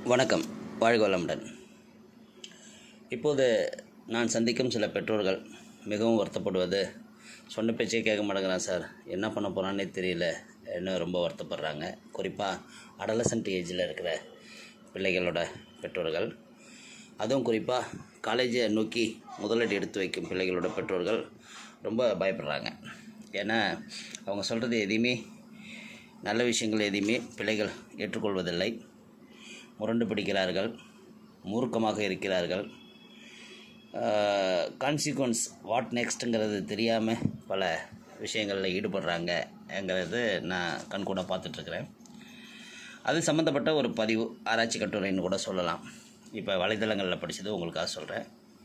வணக்கம் வாழ்க வளமுடன் இப்போது நான் சந்திக்கும் சில பெற்றோர்கள் மிகவும் வருத்தப்படுவது சொன்ன பேச்சே கேட்க மாட்டேங்கிறான் சார் என்ன பண்ண போகிறான்னே தெரியல இன்னும் ரொம்ப வருத்தப்படுறாங்க குறிப்பாக அடலசன்ட் ஏஜில் இருக்கிற பிள்ளைகளோட பெற்றோர்கள் அதுவும் குறிப்பாக காலேஜை நோக்கி முதலடி எடுத்து வைக்கும் பிள்ளைகளோட பெற்றோர்கள் ரொம்ப பயப்படுறாங்க ஏன்னா அவங்க சொல்கிறது எதையுமே நல்ல விஷயங்கள் எதையுமே பிள்ளைகள் ஏற்றுக்கொள்வதில்லை முரண்டு பிடிக்கிறார்கள் மூர்க்கமாக இருக்கிறார்கள் கான்சிக்வன்ஸ் வாட் நெக்ஸ்ட்டுங்கிறது தெரியாமல் பல விஷயங்களில் ஈடுபடுறாங்கங்கிறது நான் கண்கூட பார்த்துட்ருக்குறேன் அது சம்மந்தப்பட்ட ஒரு பதிவு ஆராய்ச்சி கட்டுரைன்னு கூட சொல்லலாம் இப்போ வலைதளங்களில் படித்தது உங்களுக்காக சொல்கிறேன்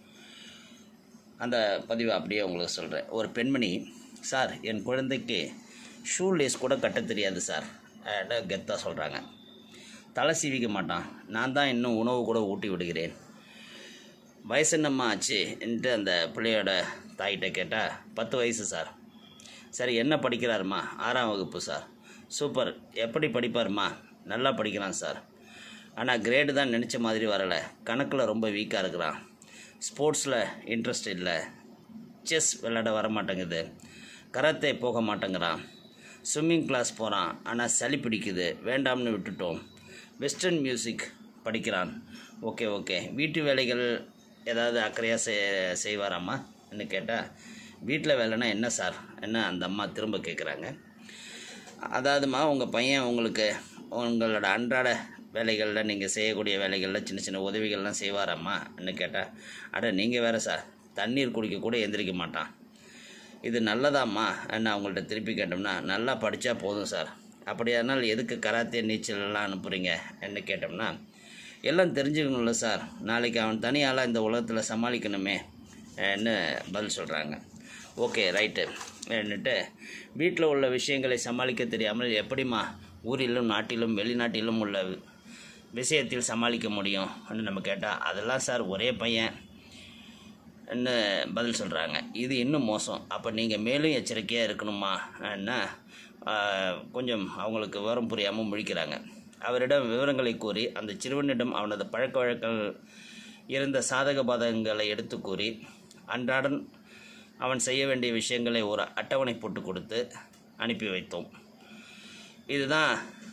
அந்த பதிவை அப்படியே உங்களுக்கு சொல்கிறேன் ஒரு பெண்மணி சார் என் குழந்தைக்கு ஷூ லேஸ் கூட கட்ட தெரியாது சார் கெத்தாக சொல்கிறாங்க தலை சீவிக்க மாட்டான் நான் தான் இன்னும் உணவு கூட ஊட்டி விடுகிறேன் வயசு என்னம்மா ஆச்சு என்று அந்த பிள்ளையோட தாயிட்ட கேட்டால் பத்து வயசு சார் சரி என்ன படிக்கிறாருமா ஆறாம் வகுப்பு சார் சூப்பர் எப்படி படிப்பாருமா நல்லா படிக்கிறான் சார் ஆனால் கிரேடு தான் நினச்ச மாதிரி வரலை கணக்கில் ரொம்ப வீக்காக இருக்கிறான் ஸ்போர்ட்ஸில் இன்ட்ரெஸ்ட் இல்லை செஸ் விளையாட வர மாட்டேங்குது கராத்தே போக மாட்டேங்கிறான் ஸ்விம்மிங் கிளாஸ் போகிறான் ஆனால் சளி பிடிக்குது வேண்டாம்னு விட்டுட்டோம் வெஸ்டர்ன் மியூசிக் படிக்கிறான் ஓகே ஓகே வீட்டு வேலைகள் ஏதாவது அக்கறையாக செய் செய்வாராம்மா என்று கேட்டால் வீட்டில் வேலைன்னா என்ன சார் என்ன அந்த அம்மா திரும்ப கேட்குறாங்க அதாவதுமா உங்கள் பையன் உங்களுக்கு உங்களோட அன்றாட வேலைகளில் நீங்கள் செய்யக்கூடிய வேலைகளில் சின்ன சின்ன உதவிகள்லாம் செய்வாராம்மான்னு கேட்டால் அட நீங்கள் வேறு சார் தண்ணீர் குடிக்க கூட எந்திரிக்க மாட்டான் இது நல்லதாம்மா என்ன அவங்கள்ட்ட திருப்பி கேட்டோம்னா நல்லா படித்தா போதும் சார் அப்படியானால் எதுக்கு கராத்தே நீச்சல் எல்லாம் அனுப்புகிறீங்க என்ன கேட்டோம்னா எல்லாம் தெரிஞ்சுக்கணும்ல சார் நாளைக்கு அவன் தனியால் இந்த உலகத்தில் சமாளிக்கணுமே என்ன பதில் சொல்கிறாங்க ஓகே ரைட்டு என்னட்டு வீட்டில் உள்ள விஷயங்களை சமாளிக்க தெரியாமல் எப்படிம்மா ஊரிலும் நாட்டிலும் வெளிநாட்டிலும் உள்ள விஷயத்தில் சமாளிக்க முடியும் நம்ம கேட்டால் அதெல்லாம் சார் ஒரே பையன் என்ன பதில் சொல்கிறாங்க இது இன்னும் மோசம் அப்போ நீங்கள் மேலும் எச்சரிக்கையாக இருக்கணுமா என்ன கொஞ்சம் அவங்களுக்கு விவரம் புரியாமல் முழிக்கிறாங்க அவரிடம் விவரங்களை கூறி அந்த சிறுவனிடம் அவனது பழக்க வழக்கங்கள் இருந்த சாதக பாதகங்களை எடுத்து கூறி அன்றாடன் அவன் செய்ய வேண்டிய விஷயங்களை ஒரு அட்டவணை போட்டு கொடுத்து அனுப்பி வைத்தோம் இதுதான்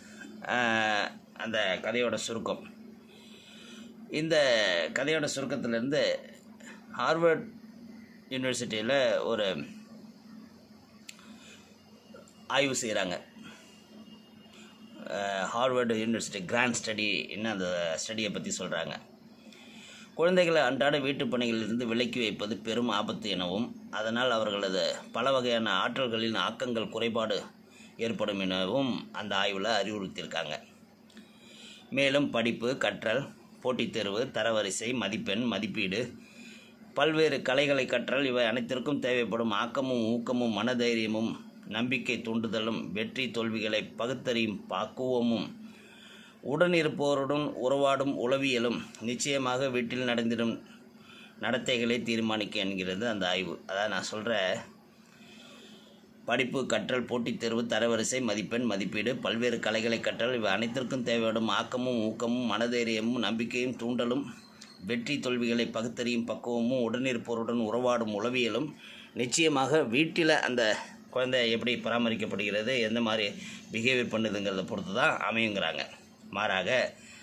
அந்த கதையோட சுருக்கம் இந்த கதையோட சுருக்கத்திலேருந்து ஹார்வர்ட் யூனிவர்சிட்டியில் ஒரு ஆய்வு செய்கிறாங்க ஹார்வர்டு யூனிவர்சிட்டி கிராண்ட் ஸ்டடி என்ன அந்த ஸ்டடியை பற்றி சொல்கிறாங்க குழந்தைகளை அன்றாட வீட்டு பணிகளிலிருந்து விலக்கி வைப்பது பெரும் ஆபத்து எனவும் அதனால் அவர்களது பல வகையான ஆற்றல்களின் ஆக்கங்கள் குறைபாடு ஏற்படும் எனவும் அந்த ஆய்வில் அறிவுறுத்தியிருக்காங்க மேலும் படிப்பு கற்றல் போட்டித் தேர்வு தரவரிசை மதிப்பெண் மதிப்பீடு பல்வேறு கலைகளை கற்றல் இவை அனைத்திற்கும் தேவைப்படும் ஆக்கமும் ஊக்கமும் மனதைரியமும் நம்பிக்கை தூண்டுதலும் வெற்றி தோல்விகளை பகுத்தறியும் பக்குவமும் உடனிருப்போருடன் உறவாடும் உளவியலும் நிச்சயமாக வீட்டில் நடந்திடும் நடத்தைகளை தீர்மானிக்க என்கிறது அந்த ஆய்வு அதான் நான் சொல்கிற படிப்பு கற்றல் போட்டித் தேர்வு தரவரிசை மதிப்பெண் மதிப்பீடு பல்வேறு கலைகளை கற்றல் இவை அனைத்திற்கும் தேவைப்படும் ஆக்கமும் ஊக்கமும் மனதைரியமும் நம்பிக்கையும் தூண்டலும் வெற்றி தோல்விகளை பகுத்தறியும் பக்குவமும் உடனிருப்போருடன் உறவாடும் உளவியலும் நிச்சயமாக வீட்டில் அந்த குழந்தை எப்படி பராமரிக்கப்படுகிறது எந்த மாதிரி பிஹேவியர் பண்ணுதுங்கிறத பொறுத்து தான் அமையுங்கிறாங்க மாறாக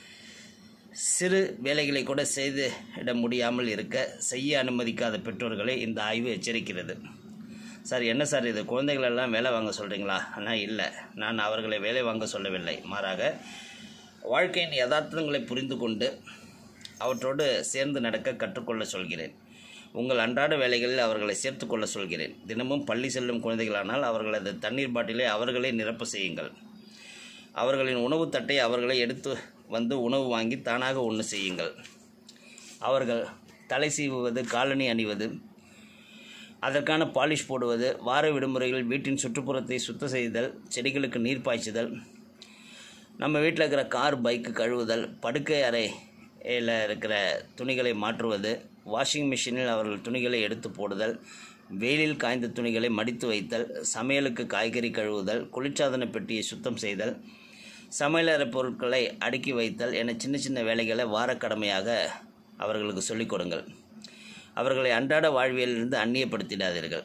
சிறு வேலைகளை கூட செய்து இட முடியாமல் இருக்க செய்ய அனுமதிக்காத பெற்றோர்களை இந்த ஆய்வு எச்சரிக்கிறது சார் என்ன சார் இது குழந்தைகளெல்லாம் வேலை வாங்க சொல்கிறீங்களா ஆனால் இல்லை நான் அவர்களை வேலை வாங்க சொல்லவில்லை மாறாக வாழ்க்கையின் யதார்த்தங்களை புரிந்து கொண்டு அவற்றோடு சேர்ந்து நடக்க கற்றுக்கொள்ள சொல்கிறேன் உங்கள் அன்றாட வேலைகளில் அவர்களை சேர்த்துக்கொள்ள சொல்கிறேன் தினமும் பள்ளி செல்லும் குழந்தைகளானால் அவர்களது தண்ணீர் பாட்டிலை அவர்களே நிரப்ப செய்யுங்கள் அவர்களின் உணவு தட்டை அவர்களை எடுத்து வந்து உணவு வாங்கி தானாக ஒன்று செய்யுங்கள் அவர்கள் தலை சீவுவது காலணி அணிவது அதற்கான பாலிஷ் போடுவது வார விடுமுறைகளில் வீட்டின் சுற்றுப்புறத்தை சுத்தம் செய்தல் செடிகளுக்கு நீர் பாய்ச்சுதல் நம்ம வீட்டில் இருக்கிற கார் பைக்கு கழுவுதல் படுக்கை அறையில் இருக்கிற துணிகளை மாற்றுவது வாஷிங் மிஷினில் அவர்கள் துணிகளை எடுத்து போடுதல் வெயிலில் காய்ந்த துணிகளை மடித்து வைத்தல் சமையலுக்கு காய்கறி கழுவுதல் குளிர்சாதன பெட்டியை சுத்தம் செய்தல் சமையலறை பொருட்களை அடுக்கி வைத்தல் என சின்ன சின்ன வேலைகளை வாரக்கடமையாக அவர்களுக்கு சொல்லிக் கொடுங்கள் அவர்களை அன்றாட வாழ்வியலிருந்து அந்நியப்படுத்திடாதீர்கள்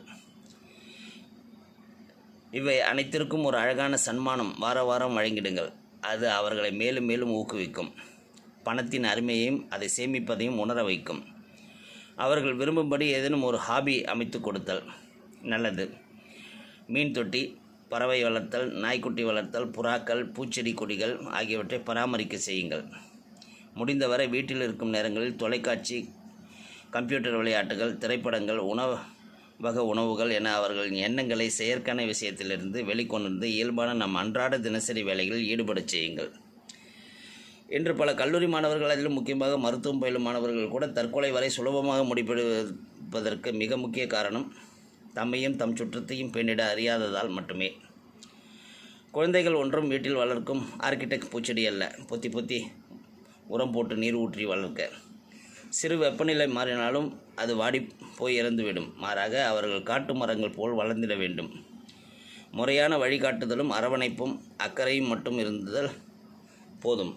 இவை அனைத்திற்கும் ஒரு அழகான சன்மானம் வார வாரம் வழங்கிடுங்கள் அது அவர்களை மேலும் மேலும் ஊக்குவிக்கும் பணத்தின் அருமையையும் அதை சேமிப்பதையும் உணர வைக்கும் அவர்கள் விரும்பும்படி ஏதேனும் ஒரு ஹாபி அமைத்து கொடுத்தல் நல்லது மீன் தொட்டி பறவை வளர்த்தல் நாய்க்குட்டி வளர்த்தல் புறாக்கள் பூச்செடி கொடிகள் ஆகியவற்றை பராமரிக்க செய்யுங்கள் முடிந்தவரை வீட்டில் இருக்கும் நேரங்களில் தொலைக்காட்சி கம்ப்யூட்டர் விளையாட்டுகள் திரைப்படங்கள் உணவக உணவுகள் என அவர்களின் எண்ணங்களை செயற்கான விஷயத்திலிருந்து வெளிக்கொண்டு இயல்பான நம் அன்றாட தினசரி வேலைகளில் ஈடுபடச் செய்யுங்கள் இன்று பல கல்லூரி மாணவர்கள் அதிலும் முக்கியமாக மருத்துவம் பயிலும் மாணவர்கள் கூட தற்கொலை வரை சுலபமாக முடிப்பெடுப்பதற்கு மிக முக்கிய காரணம் தம்மையும் தம் சுற்றத்தையும் பெண்ணிட அறியாததால் மட்டுமே குழந்தைகள் ஒன்றும் வீட்டில் வளர்க்கும் ஆர்கிடெக்ட் பூச்செடி அல்ல பொத்தி பொத்தி உரம் போட்டு நீர் ஊற்றி வளர்க்க சிறு வெப்பநிலை மாறினாலும் அது வாடி போய் இறந்துவிடும் மாறாக அவர்கள் காட்டு மரங்கள் போல் வளர்ந்திட வேண்டும் முறையான வழிகாட்டுதலும் அரவணைப்பும் அக்கறையும் மட்டும் இருந்ததால் போதும்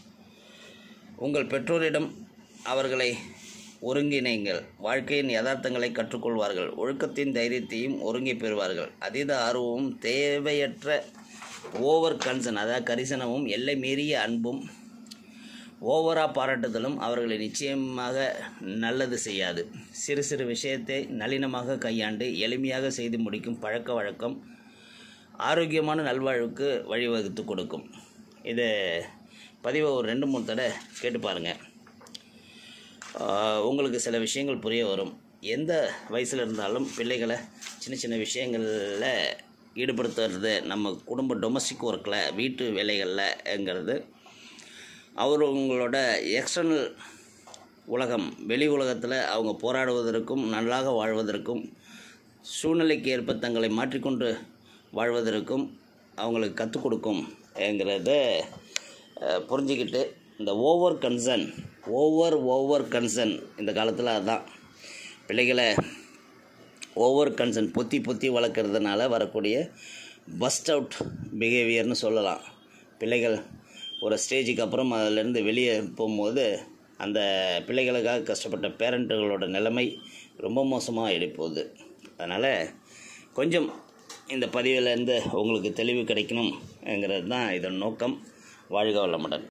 உங்கள் பெற்றோரிடம் அவர்களை ஒருங்கிணைங்கள் வாழ்க்கையின் யதார்த்தங்களை கற்றுக்கொள்வார்கள் ஒழுக்கத்தின் தைரியத்தையும் ஒருங்கி பெறுவார்கள் அதீத ஆர்வமும் தேவையற்ற ஓவர் கன்சர்ன் அதாவது கரிசனமும் எல்லை மீறிய அன்பும் ஓவராக பாராட்டுதலும் அவர்களை நிச்சயமாக நல்லது செய்யாது சிறு சிறு விஷயத்தை நளினமாக கையாண்டு எளிமையாக செய்து முடிக்கும் பழக்க வழக்கம் ஆரோக்கியமான நல்வாழ்வுக்கு வழிவகுத்து கொடுக்கும் இது பதிவை ஒரு ரெண்டு மூணு தடவை கேட்டு பாருங்கள் உங்களுக்கு சில விஷயங்கள் புரிய வரும் எந்த வயசில் இருந்தாலும் பிள்ளைகளை சின்ன சின்ன விஷயங்களில் ஈடுபடுத்துறது நம்ம குடும்ப டொமஸ்டிக் ஒர்க்கில் வீட்டு வேலைகள்லங்கிறது அவங்களோட எக்ஸ்டர்னல் உலகம் வெளி உலகத்தில் அவங்க போராடுவதற்கும் நன்றாக வாழ்வதற்கும் சூழ்நிலைக்கு ஏற்ப தங்களை மாற்றிக்கொண்டு வாழ்வதற்கும் அவங்களுக்கு கற்றுக் கொடுக்கும்ங்கிறத புரிஞ்சுக்கிட்டு இந்த over concern over over concern இந்த காலத்தில் அதுதான் பிள்ளைகளை ஓவர் கன்சர்ன் பொத்தி பொத்தி வளர்க்குறதுனால வரக்கூடிய பஸ்ட் அவுட் பிஹேவியர்னு சொல்லலாம் பிள்ளைகள் ஒரு ஸ்டேஜுக்கு அப்புறம் அதிலேருந்து வெளியே போகும்போது அந்த பிள்ளைகளுக்காக கஷ்டப்பட்ட பேரண்ட்டுகளோட நிலைமை ரொம்ப மோசமாக ஆகிடுப்போகுது அதனால் கொஞ்சம் இந்த பதிவிலேருந்து உங்களுக்கு தெளிவு கிடைக்கணுங்கிறது தான் இதன் நோக்கம் வாழ்க வளமுடன்